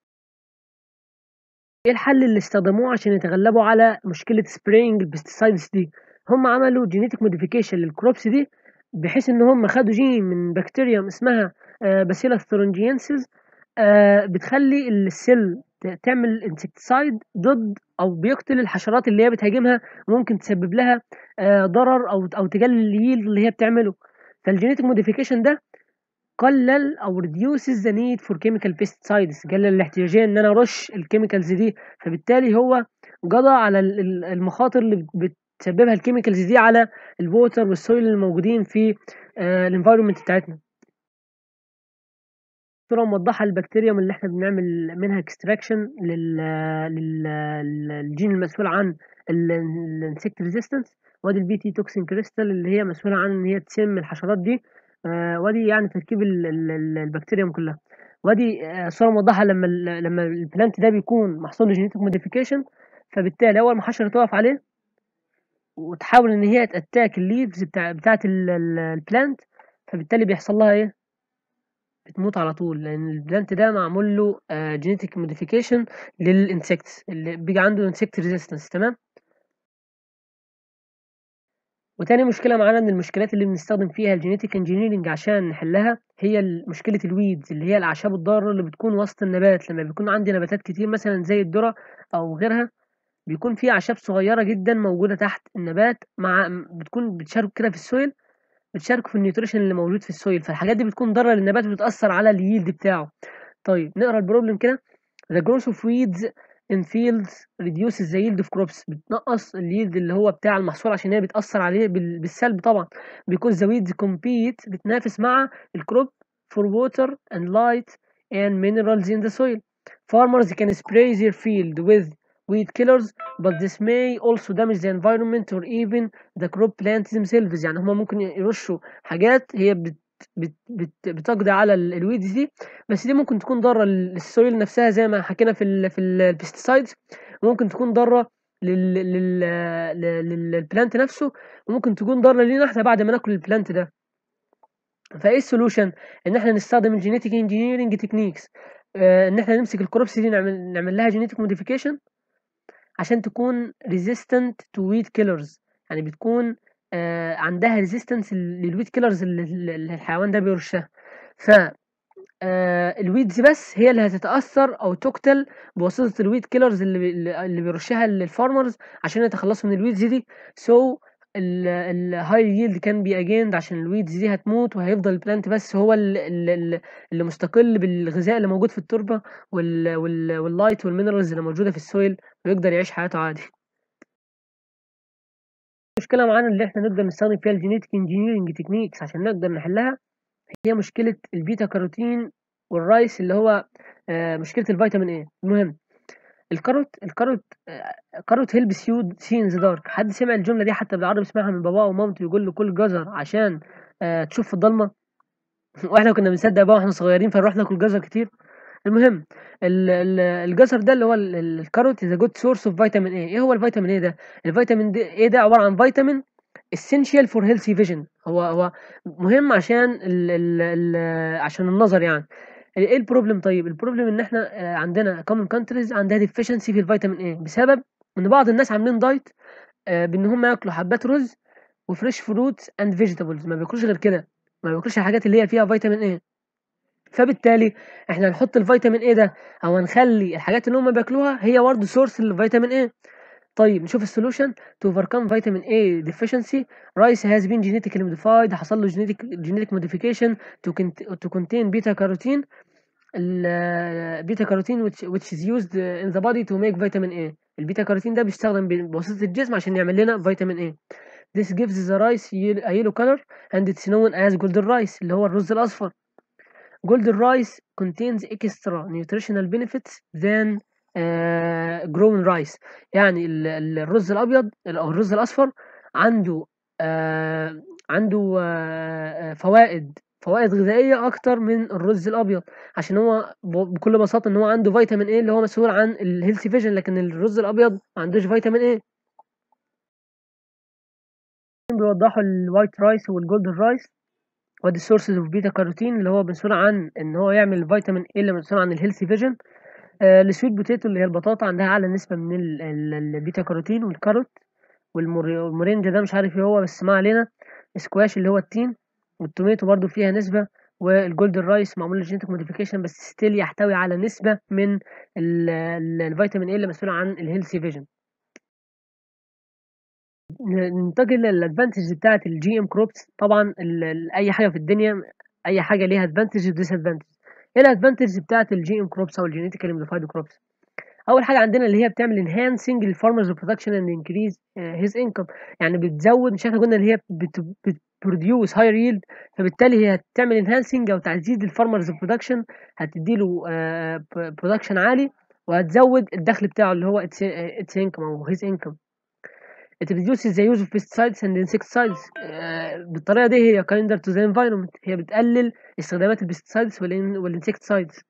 A: ايه الحل اللي استخدموه عشان يتغلبوا على مشكله سبراينج البستيسايدز دي هم عملوا جينيتك موديفيكيشن للكروبس دي بحيث ان هم خدوا جين من بكتيريا اسمها باسيلا ثورنجينسيس بتخلي السيل تعمل انسكتسايد ضد او بيقتل الحشرات اللي هي بتهاجمها وممكن تسبب لها ضرر او او تقلل اليلد اللي هي بتعمله فالجينيتك موديفيكيشن ده قلل او reduces the need for chemical pesticides قلل الاحتياجيه ان انا ارش الكيميكالز دي فبالتالي هو قضى على المخاطر اللي بتسببها الكيميكالز دي على الووتر والسويل الموجودين في الانفايرمنت بتاعتنا صورة موضحة البكتيريا اللي احنا بنعمل منها اكستراكشن للجين المسؤول عن الانسكت ريزيستنس وادي البي تي توكسين كريستال اللي هي مسؤولة عن ان هي تسم الحشرات دي آه وادي يعني تركيب البكتيريا كلها وادي آه صورة موضحة لما لما البلانت ده بيكون محصول له جينيتك موديفيكيشن فبالتالي اول ما حشرة تقف عليه وتحاول ان هي تاتاك الليفز بتاع بتاعت البلانت فبالتالي بيحصل لها ايه بتموت على طول لان البلانت ده معمول له جينيتك موديفيكيشن للانسكتس اللي بيجي عنده انسكت ريزيستنس تمام وتاني مشكله معانا من المشكلات اللي بنستخدم فيها الجينيتك انجينيرنج عشان نحلها هي مشكله الويدز اللي هي الاعشاب الضاره اللي بتكون وسط النبات لما بيكون عندي نباتات كتير مثلا زي الذره او غيرها بيكون في اعشاب صغيره جدا موجوده تحت النبات مع بتكون بتشارك كده في السويل بتشاركوا في النيوتريشن اللي موجود في السويل فالحاجات دي بتكون ضاره للنبات وبتاثر على اليلد بتاعه طيب نقرا البروبلم كده the growth of weeds in fields reduces the yield of crops بتنقص اليلد اللي هو بتاع المحصول عشان هي بتاثر عليه بالسلب طبعا because the weeds compete بتنافس مع الكروب for water and light and minerals in the soil farmers can spray their field with weed killers but this may also damage the environment or even the crop plants themselves يعني هما ممكن يرشوا حاجات هي بت بت بت بتقضي على الويدز دي بس دي ممكن تكون ضاره للسويل نفسها زي ما حكينا في ال في البيستسايدز وممكن تكون ضاره لل لل للبلانت نفسه وممكن تكون ضاره لينا احنا بعد ما ناكل البلانت ده فايه السولوشن ان احنا نستخدم الجينيتك انجينيرنج تكنيكس اه ان احنا نمسك الكروبس دي نعمل نعمل لها جينيتك موديفيكيشن عشان تكون resistant to weed killers يعني بتكون آه عندها resistance للويد كيلرز اللي الحيوان ده بيرشها ف آه الويدز بس هي اللي هتتأثر أو تقتل بواسطة الويد كيلرز اللي, اللي بيرشها للفارمرز عشان يتخلصوا من الويدز دي سو الهاي ييلد كان بي اجيند عشان الويدز دي هتموت وهيفضل البلانت بس هو اللي, اللي مستقل بالغذاء اللي موجود في التربه واللايت والمينرالز اللي موجوده في السويل ويقدر يعيش حياته عادي المشكله معانا اللي احنا نقدر نستخدم فيها الجينيتك انجينيرنج تكنيكس عشان نقدر نحلها هي مشكله البيتا كاروتين والرايس اللي هو آه مشكله الفيتامين ايه المهم الكاروت الكاروت كاروت هيلبس يو سي ان ذا دارك حد سمع الجمله دي حتى بالعربي سمعها من باباه ومامته يقول له كل جزر عشان آه تشوف في الضلمه واحنا كنا بنصدق بقى واحنا صغيرين فنروح ناكل جزر كتير المهم الجزر ده اللي هو الكاروت از جود سورس اوف فيتامين ايه ايه هو الفيتامين ايه ده الفيتامين ايه ده عباره عن فيتامين essential for healthy vision هو هو مهم عشان ال ال ال عشان النظر يعني ايه البروبلم طيب البروبلم ان احنا عندنا كومن كانتريز عندها ديفيشنسي في الفيتامين ايه بسبب ان بعض الناس عاملين دايت بان هم ياكلوا حبات رز وفريش فروتس اند فيجيتابلز ما بياكلوش غير كده ما بياكلوش الحاجات اللي هي فيها فيتامين ايه فبالتالي احنا هنحط الفيتامين ايه ده او هنخلي الحاجات اللي هم بياكلوها هي برضه سورس للفيتامين ايه طيب نشوف السولوشن تو اوفركم فيتامين اي ديفيشنسي رايس هاز بين جينيتيكالي موديفايد حصل له جينيتيك جينيتيك موديفيكيشن تو تو كونتين بيتا كاروتين البيتا كاروتين which is used in the body to make vitamin A البيتا كاروتين ده بيستخدم بواسطة الجسم عشان يعمل لنا فيتامين A this gives the rice a yellow color and it's known as golden rice اللي هو الرز الأصفر golden rice contains extra nutritional benefits than uh, grown rice يعني الرز الأبيض أو الرز الأصفر عنده uh, عنده uh, فوائد فوائد غذائيه اكتر من الرز الابيض عشان هو بكل بساطه ان هو عنده فيتامين ايه اللي هو مسؤول عن الهيلثي فيجن لكن الرز الابيض ما عندوش فيتامين ايه بيوضحوا الوايت رايس والجولدن رايس ودي السورسز اوف بيتا كاروتين اللي هو مسؤول عن ان هو يعمل الفيتامين ايه اللي مسؤول عن الهيلثي فيجن آه السويت بوتيتو اللي هي البطاطا عندها اعلى نسبه من البيتا كاروتين والكاروت والمورينجا ده مش عارف ايه هو بس ما علينا سكواش اللي هو التين والتوميتو برضو فيها نسبة والجولدن رايس معمول له جينيتك موديفيكيشن بس ستيل يحتوي على نسبة من الفيتامين اي اللي مسؤول عن الهيلثي فيجن ننتقل للادفانتج بتاعت الجي ام كروبس طبعا اي حاجه في الدنيا اي حاجه ليها ادفانتج وديس ادفانتج ايه الادفانتج بتاعت الجي ام كروبس او الجينيتيكالي موديفايد كروبس اول حاجه عندنا اللي هي بتعمل انهانسنج للفارمرز برودكشن اند انكريز هيز انكم يعني بتزود مش احنا قلنا ان هي بتبروديوس هاير ييلد فبالتالي هي هتعمل انهانسنج او تعزيز الفارمرز برودكشن هتدي له برودكشن عالي وهتزود الدخل بتاعه اللي هو اتس انكم او هيز انكم it reduces the use of pesticides and insecticides بالطريقه دي هي kinder to the environment هي بتقلل استخدامات البيستسايدز والانسكتسايدز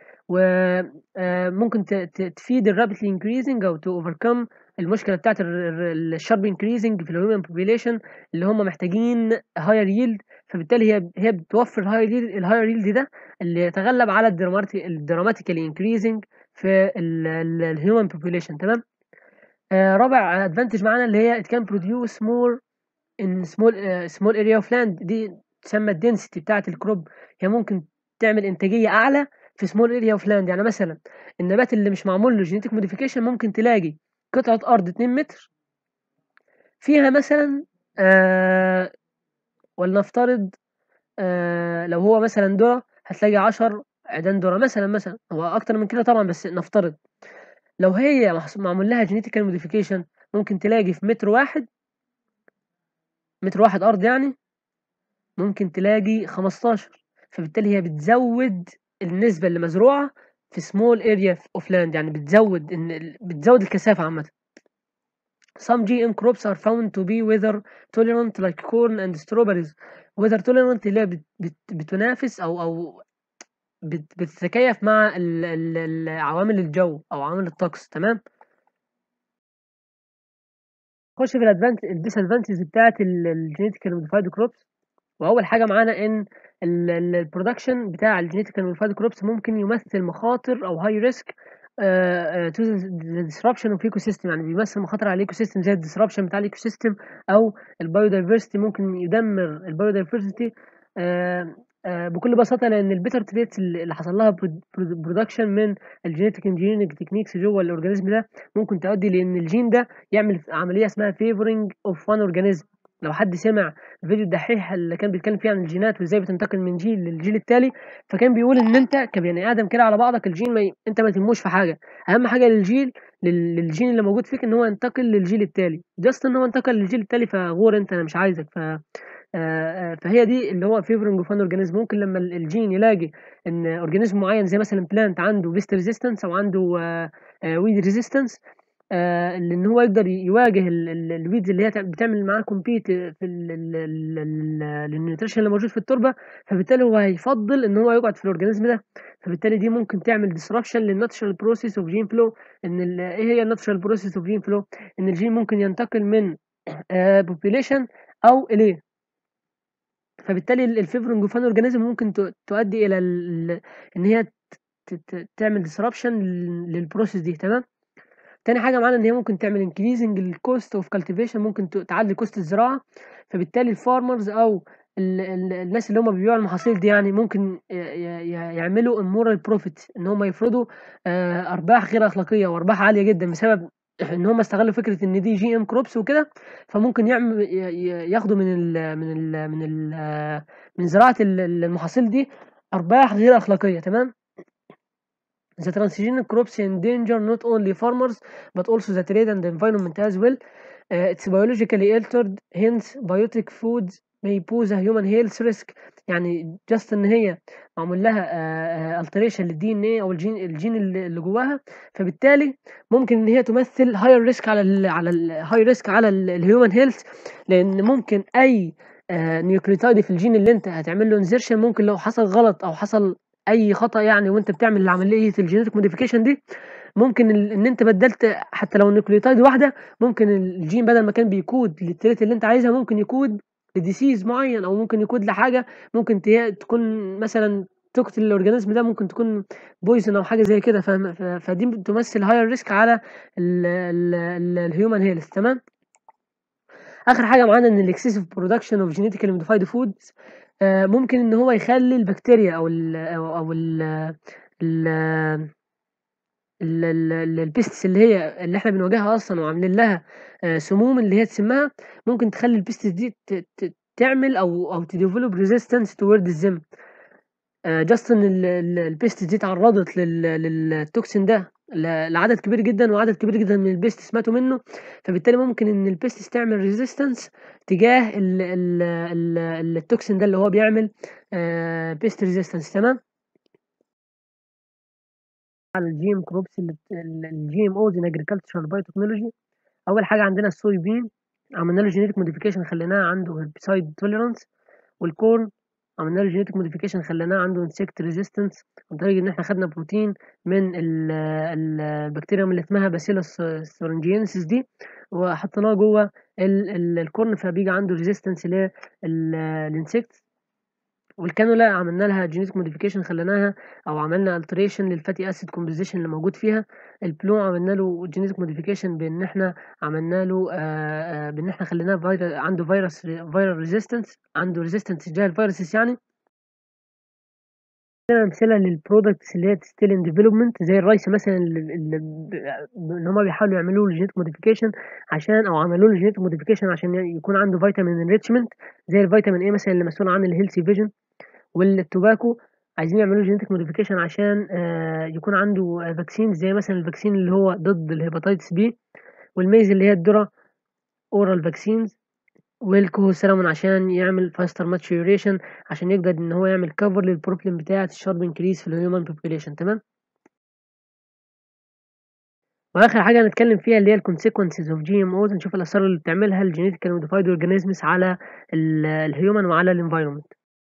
A: وممكن تفيد الرابidly increasing او to overcome المشكله بتاعت الشارب increasing في الهيومن population اللي هم محتاجين higher yield فبالتالي هي هي بتوفر الهاير ييلد الهاير ييلد ده اللي يتغلب على الدراماتيكالي increasing في الهيومن population تمام آه رابع ادفانتج معانا اللي هي it can produce more in small uh, small area of land دي تسمى الدنسيتي بتاعة الكروب هي ممكن تعمل انتاجية اعلى في small area of land يعني مثلا النبات اللي مش معمول له جينيتك موديفيكيشن ممكن تلاقي قطعة ارض 2 متر فيها مثلا آه ولنفترض آه لو هو مثلا ذرة هتلاقي 10 عيدان ذرة مثلا مثلا هو اكتر من كده طبعا بس نفترض لو هي معمول لها جينيتيكال موديفيكيشن ممكن تلاقي في متر واحد متر واحد ارض يعني ممكن تلاقي 15 فبالتالي هي بتزود النسبة اللي مزروعة في small area of land يعني بتزود إن بتزود الكثافة عامة Some GM crops are found to be weather tolerant like corn and strawberries weather tolerant اللي هي بت بت بتنافس أو أو بت بتتكيف مع ال ال عوامل الجو او عوامل الطقس تمام نخش في الادفانت الديسادفانتجز بتاعت الجينيتيكال موديفايد كروبس واول حاجه معانا ان البرودكشن بتاع الجينيتيكال موديفايد كروبس ممكن يمثل مخاطر او هاي ريسك تو ذا disruption اوف ايكو سيستم يعني بيمثل مخاطر على الايكو سيستم زي الديسربشن بتاع الايكو سيستم او البايودايفرستي ممكن يدمر البايودايفرستي آه بكل بساطه لان البيتر تريتس اللي حصل لها برودكشن من الجينيتك انجينيرنج تكنيكس جوه الاورجانيزم ده ممكن تؤدي لان الجين ده يعمل عمليه اسمها فيفورنج اوف وان اورجانيزم لو حد سمع فيديو الدحيح اللي كان بيتكلم فيه عن الجينات وازاي بتنتقل من جيل للجيل التالي فكان بيقول ان انت كبني ادم كده على بعضك الجين ما ي... انت ما تهموش في حاجه اهم حاجه للجيل لل... للجين اللي موجود فيك ان هو ينتقل للجيل التالي جاست ان هو انتقل للجيل التالي فغور انت انا مش عايزك ف فهي دي اللي هو فيفرنج اوف ان اورجانيزم ممكن لما الجين يلاقي ان اورجانيزم معين زي مثلا بلانت عنده بيست ريزيستنس او عنده ويد ريزيستنس ان هو يقدر يواجه الويدز اللي هي بتعمل معاه كومبيت في النيوتريشن اللي موجود في التربه فبالتالي هو هيفضل ان هو يقعد في الاورجانيزم ده فبالتالي دي ممكن تعمل ديسربشن للناتشرال بروسيس اوف جين فلو ان ايه هي الناتشرال بروسيس اوف جين فلو ان الجين ممكن ينتقل من بوبيليشن او اليه فبالتالي الفيفرنج اوف اورجانيزم ممكن تؤدي الى ان هي تعمل ديسربشن للبروسيس دي تمام تاني حاجه معانا ان هي ممكن تعمل انكريزنج الكوست اوف كالتيفيشن ممكن تعلي كوست الزراعه فبالتالي الفارمرز او ال ال الناس اللي هم بيبيعوا المحاصيل دي يعني ممكن يعملوا امورال بروفيت ان هم يفرضوا ارباح غير اخلاقيه وارباح عاليه جدا بسبب ان هم استغلوا فكره ان دي جي ام كروبس وكده فممكن يعمل ياخدوا من ال من ال من ال من زراعه المحاصيل دي ارباح غير اخلاقيه تمام The transgenic crops endanger not only farmers but also the trade and the environment as well. Uh, it's biologically altered, hence biotic foods may pose a human health risk. يعني just ان هي معمول لها uh, alteration للدي ان ايه او الجين الجين اللي جواها فبالتالي ممكن ان هي تمثل higher risk على ال على الهاي ريسك على الهيومن هيلث لان ممكن اي نيوكليوتايد في الجين اللي انت هتعمل له انزرشن ممكن لو حصل غلط او حصل اي خطا يعني وانت بتعمل عمليه الجينيتك موديفيكيشن دي ممكن ان انت بدلت حتى لو النيوكليوتايد واحده ممكن الجين بدل ما كان بيكود للتريت اللي انت عايزها ممكن يكود لديسيز معين او ممكن يكود لحاجه ممكن تكون مثلا تقتل الاورجانيزم ده ممكن تكون بويزن او حاجه زي كده فدي تمثل هاير ريسك على الهيومن هيلث تمام اخر حاجه معانا ان الاكسسيف برودكشن اوف جينيتيكالي موديفايد فودز آه، ممكن إن هو يخلّي البكتيريا أو ال أو أو ال ال ال ال ال الpests اللي هي اللي إحنا بنواجهها أصلًا وعاملين لها آآ سموم اللي هي تسمّها، ممكن تخلّي الpests دي ت ت تعمل أو أو تdevelop resistance towards them آآ just إن ال ال الpests دي اتعرّضت لل للtoxin ده ل لعدد كبير جدًا وعدد كبير جدًا من الpests ماتوا منّه، فبالتالي ممكن إن الpests تعمل resistance تجاه ال ال ال الtoxin ده اللي هو بيعمل آآ pest resistance تمام؟ على الGM crops اللي بت ال الGMOs in agricultural biotechnology أول حاجة عندنا الsoybean عملنا له genetic modification خلّيناه عنده herbicide tolerance والcorn عملنا له genetic modification خلّيناه عنده insect resistance عن طريق إن إحنا خدنا بروتين من ال ال البكتيريوم اللي اسمها bacillus thuringiensis دي وحطيناه جوّه ال ال الcorn فبييجي عنده resistance لل الinsects والكانولا عملنا لها genetic modification خلّيناها أو عملنا alteration للfatty acid composition اللي موجود فيها، الplow عملنا له genetic modification بإن إحنا عملنا له آآ آآ بإن إحنا خلّيناه vir عنده virus viral resistance عنده resistance تجاه الviruses يعني. عندنا أمثلة للproducts اللي هي still in development زي الرايس مثلًا ال اللي ب إن هُم بيحاولوا يعملوا له genetic modification عشان أو عملوا له genetic modification عشان ي يكون عنده vitamin enrichment زي الvitamin A مثلًا اللي مسؤول عن الhealthy vision والتوباكو عايزين يعملوا له genetic modification عشان آآ يكون عنده vaccines زي مثلًا الvaccine اللي هو ضد الhepatitis B والميز اللي هي الذرة oral vaccines والcohosalamon عشان يعمل faster maturation عشان يقدر إن هو يعمل cover للproblem بتاعة الsharp increase في الhuman population تمام؟ وآخر حاجة هنتكلم فيها اللي هي الconsequences of GMOs نشوف الآثار اللي بتعملها الgenetically modified organisms على ال الhuman وعلى الenvironment.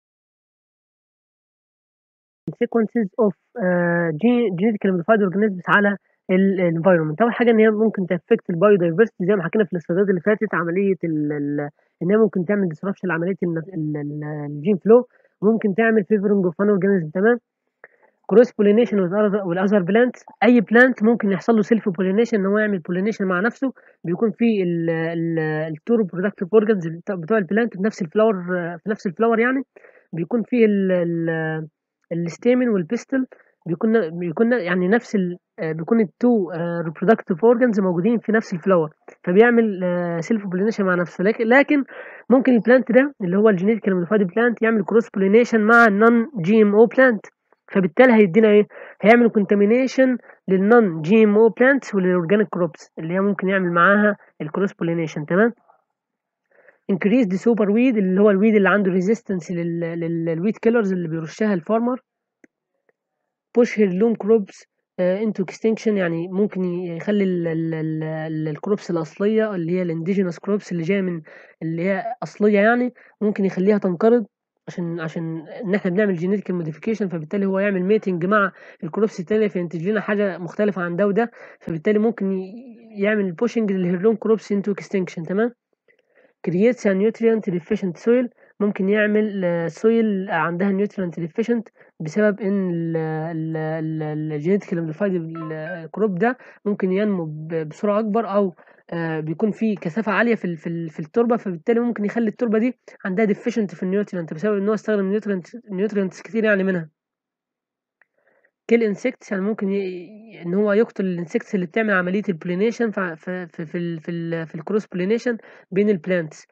A: consequences of آآ ge genetically modified organisms على ال الenvironment أول حاجة إن هي ممكن تaffect الbiodiversity زي ما حكينا في السلايدات اللي فاتت عملية ال ال إن هي ممكن تعمل disruption لعملية ال ال ال الgene flow وممكن تعمل favoring of one organism تمام؟ cross pollination with other with other plants أي plant ممكن يحصل له self pollination إن هو يعمل pollination مع نفسه بيكون في ال ال الtrue productive organs بت بتوع الplant في نفس الflower في نفس الflower يعني بيكون في ال ال الstamen والpistil بيكون بيكون يعني نفس ال بيكون ال2 آآ reproductive organs موجودين في نفس الflower فبيعمل self pollination مع نفسه لكن لكن ممكن الplant ده اللي هو الgenetically modified plant يعمل cross pollination مع non GMO plant فبالتالي هيدينا إيه؟ هيعمل contamination للnon GMO plants وللorganic crops اللي هي ممكن يعمل معاها الcross pollination تمام؟ increase the super weed اللي هو الweed اللي عنده resistance لل لل الweed killers اللي بيرشها الfarmer push heirloom crops آآ into extinction يعني ممكن يخلّي ال ال ال الcrops الأصلية اللي هي الindigenous crops اللي جاية من اللي هي أصلية يعني ممكن يخلّيها تنقرض عشان عشان إن إحنا بنعمل genetic modification فبالتالي هو يعمل mating مع الcrops التانية فينتج لنا حاجة مختلفة عن ده وده فبالتالي ممكن ي يعمل pushing للheirloom crops into extinction تمام؟ creates a nutrient deficient soil ممكن يعمل soil عندها nutrient deficient بسبب إن ال ال ال الgenetically modified الcrop ده ممكن ينمو ب بسرعة أكبر أو آآ بيكون في كثافة عالية في ال في ال في التربة فبالتالي ممكن يخلّي التربة دي عندها deficient في الnutrient بسبب إن هو استخدم nutrient nutrients كتير يعني منها. kill insects يعني ممكن ي إن هو يقتل الinsects اللي بتعمل عملية الpollination ف ف في في ال في ال في الcross pollination بين الplants.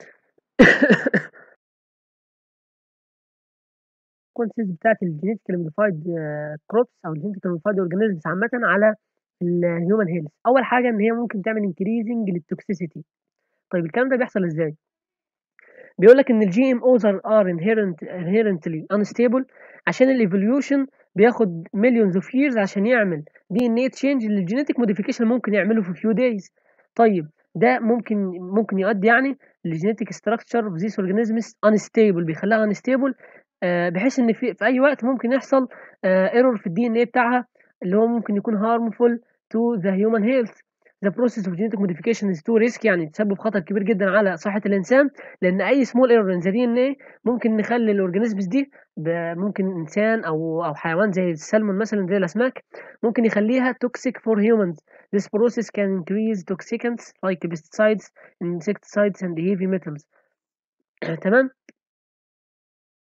A: consequences بتاعة الgenetically modified crops أو الgenetically modified organisms عامةً على الhuman health أول حاجة إن هي ممكن تعمل increasing للtoxicity طيب الكلام ده بيحصل إزاي؟ بيقول لك إن الGMOs are are inherent inherently unstable عشان الevolution بياخد millions of years عشان يعمل DNA change للgenetic modification ممكن يعمله في few days طيب ده ممكن ممكن يؤدي يعني لgenetic structure of these organisms unstable بيخلّيها unstable آآ بحيث إن في في أي وقت ممكن يحصل آآ error في الDNA بتاعها اللي هو ممكن يكون harmful to the human health. The process of genetic modification is too risk يعني تسبب خطر كبير جدًا على صحة الإنسان لأن أي small error in the DNA ممكن نخلّي الorganisms دي ب ممكن إنسان أو أو حيوان زي السلمون مثلًا زي الأسماك ممكن يخلّيها toxic for humans. This process can increase toxicants like pesticides, insecticides and heavy metals تمام؟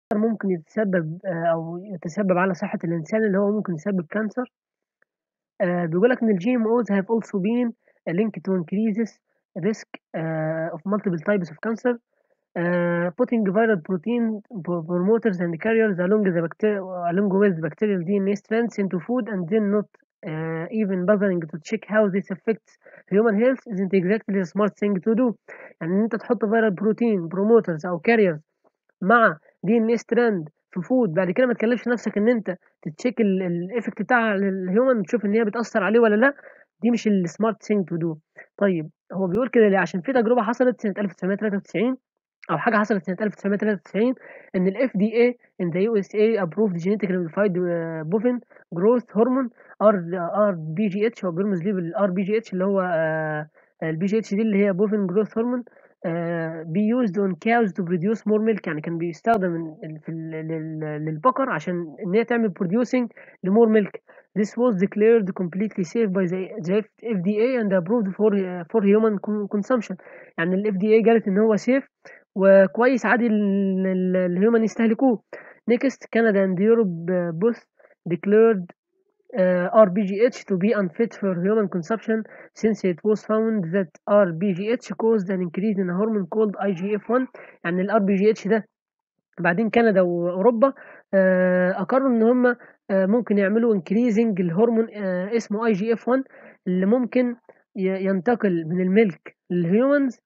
A: ممكن يتسبب أو يتسبب على صحة الإنسان اللي هو ممكن يسبب كانسر آآ بيقول لك إن الGMOs have also been linked to increases risk uh, of multiple types of cancer uh, putting viral protein promoters and carriers along the bacteria along with bacterial DNA strands into food and then not uh, even bothering to check how this affects human health isn't exactly the smart thing to do يعني إن أنت تحط viral protein promoters أو carriers مع DNA strand في food بعد كده ما تكلفش نفسك إن أنت تتشيك الإفكت بتاعها على الهيومن تشوف إن هي بتأثر عليه ولا لأ دي مش السمارت ثينج تو دو طيب هو بيقول كده ليه عشان في تجربة حصلت سنة 1993 أو حاجة حصلت سنة 1993 إن ال FDA in the USA approved genetically modified uh, bovine growth hormone R RBGH هو بيرمز ليه بال RBGH اللي هو ال BGH دي اللي هي bovine growth hormone uh, be used on cows to produce more milk يعني كان بيستخدم في للبقر عشان إن هي تعمل producing لمور milk This was declared completely safe by the, the FDA and approved for for human consumption يعني ال FDA قالت إن هو safe وكويس عادي الهيومن يستهلكوه next Canada and Europe both declared uh, RBGH to be unfit for human consumption since it was found that RBGH caused an increase in a hormone called IGF-1 يعني ال RBGH ده بعدين كندا وأوروبا uh, أقروا إن هم uh, ممكن يعملوا increasing الهرمون اسمه IGF-1 اللي ممكن ينتقل من الملك للهيومنز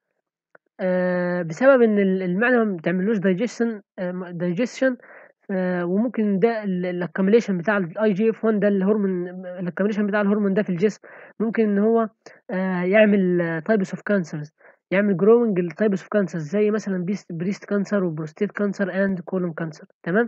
A: آه بسبب ان المعده ما بتعملوش دايجيشن آه دايجيشن آه وممكن ده الاكميليشن بتاع الاي جي اف 1 ده الهرمون الاكميليشن بتاع الهرمون ده في الجسم ممكن ان هو يعمل تايبس اوف كانسرز يعمل جروينج التايبس اوف كانسرز زي مثلا بريست كانسر وبروستيت كانسر اند كولون كانسر تمام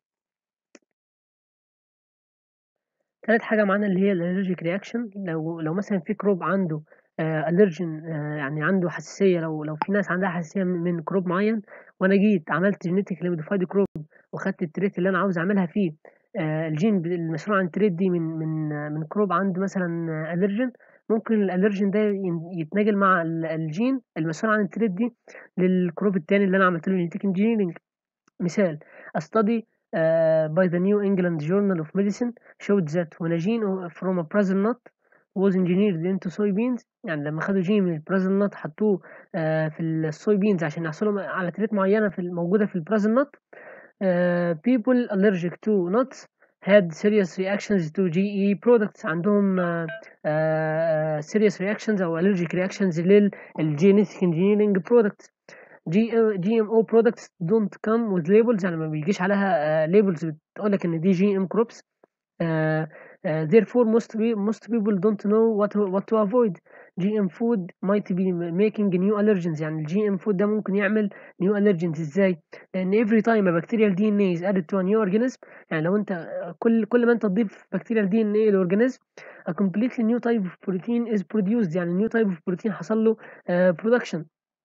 A: تالت حاجه معانا اللي هي الالرجيك رياكشن لو لو مثلا في كروب عنده الرجن يعني عنده حساسيه لو لو في ناس عندها حساسيه من كروب معين وانا جيت عملت جينيتيكلي موديفايد كروب وخدت التريت اللي انا عاوز اعملها فيه الجين المسؤول عن التريت دي من من من كروب عنده مثلا الرجن ممكن الالرجين ده يتنقل مع الجين المسؤول عن التريت دي للكروب التاني اللي انا عملت له جينيتيك انجينيرنج مثال a study uh, by the New England Journal of Medicine showed that when a gene from a Brazil nut was engineered into soybeans يعني لما خدوا جين من البرازل نت حطوه آه في الصوي بينز عشان يحصلوا على تريت معينة في الموجودة في البرازل نت آه people allergic to nuts had serious reactions to GE products عندهم آه آه serious reactions أو allergic reactions للgenetic engineering products GMO products don't come with labels يعني ما بيجيش عليها labels بتقولك إن دي GM crops Uh, uh, therefore most most people don't know what what to avoid GM food might be making new allergens يعني ال GM food ده ممكن يعمل new allergens ازاي لان every time a bacterial DNA is added to a new organism يعني لو انت كل كل ما انت تضيف bacterial DNA للorganism a completely new type of protein is produced يعني new type of protein حصل له uh, production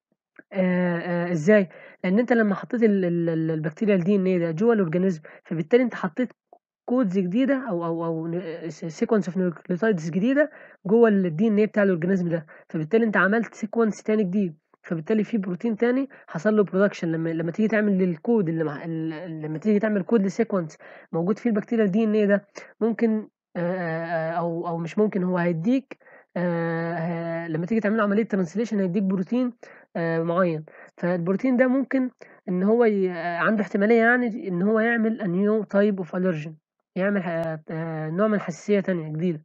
A: ازاي لان انت لما حطيت البكتيريا الدي ان ايه ده جوه الاورجانيزم فبالتالي انت حطيت كودز جديده او او او سيكونس اوف نيوكليوتايدز جديده جوه الدي ان ايه بتاع الاورجانيزم ده فبالتالي انت عملت سيكونس تاني جديد فبالتالي في بروتين تاني حصل له برودكشن لما لما تيجي تعمل للكود اللي مع... لما تيجي تعمل كود لسيكونس موجود فيه البكتيريا الدي ان ايه ده ممكن او او مش ممكن هو هيديك لما تيجي تعمل عمليه ترانسليشن هيديك بروتين معين فالبروتين ده ممكن ان هو ي... عنده احتماليه يعني ان هو يعمل a new type of allergen يعمل نوع من الحساسية تانية جديدة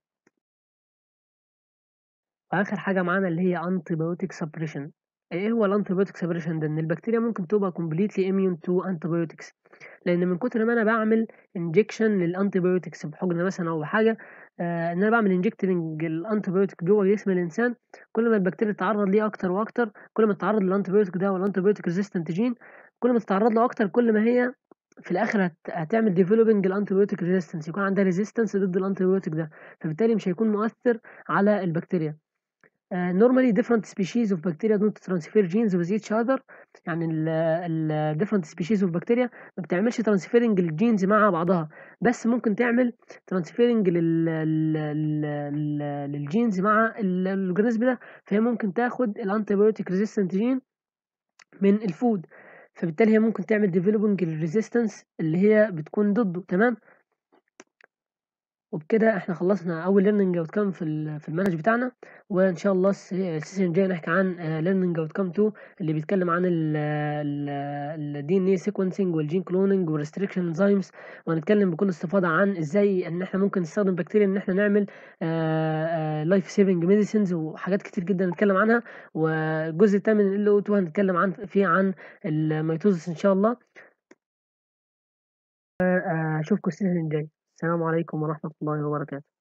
A: وآخر حاجة معانا اللي هي antibiotic suppression ايه هو الانتيبيوتيك سبريشن ده ان البكتيريا ممكن تبقى completely immune to antibiotics لان من كتر ما انا بعمل انجكشن للانتيبيوتكس بحقنه مثلا او بحاجه آه ان انا بعمل انجكتنج الانتيبيوتيك جوه جسم الانسان كل ما البكتيريا تتعرض ليه اكتر واكتر كل ما تتعرض للانتيبيوتيك ده والانتيبيوتيك ريزيستنت جين كل ما تتعرض له اكتر كل ما هي في الاخر هت... هتعمل ديفلوبينج الانتيبيوتيك ريزيستنس يكون عندها ريزيستنس ضد الانتيبيوتيك ده فبالتالي مش هيكون مؤثر على البكتيريا Uh, normally different species of bacteria don't transfer genes with each other يعني ال ال different species of bacteria ما بتعملش transferring الجينز مع بعضها بس ممكن تعمل transferring لل لل للجينز مع الاورجانيزم ده فهي ممكن تاخد الانتيبيوتيك ريزيستنت جين من الفود فبالتالي هي ممكن تعمل developing الresistance اللي هي بتكون ضده تمام وبكده احنا خلصنا اول learning outcome في ال- في المنهج بتاعنا وان شاء الله الس- السيشن الجاي نحكي عن آه، learning outcome 2 اللي بيتكلم عن ال ال DNA sequencing والجين كلوننج والrestriction enzymes وهنتكلم بكل استفاضة عن ازاي ان احنا ممكن نستخدم بكتيريا ان احنا نعمل لايف سيفنج ميديسينز وحاجات كتير جدا نتكلم عنها والجزء الثامن من ال O2 هنتكلم عن فيه عن الميتوزس ان شاء الله اشوفكم السيشن الجاي السلام عليكم ورحمة الله وبركاته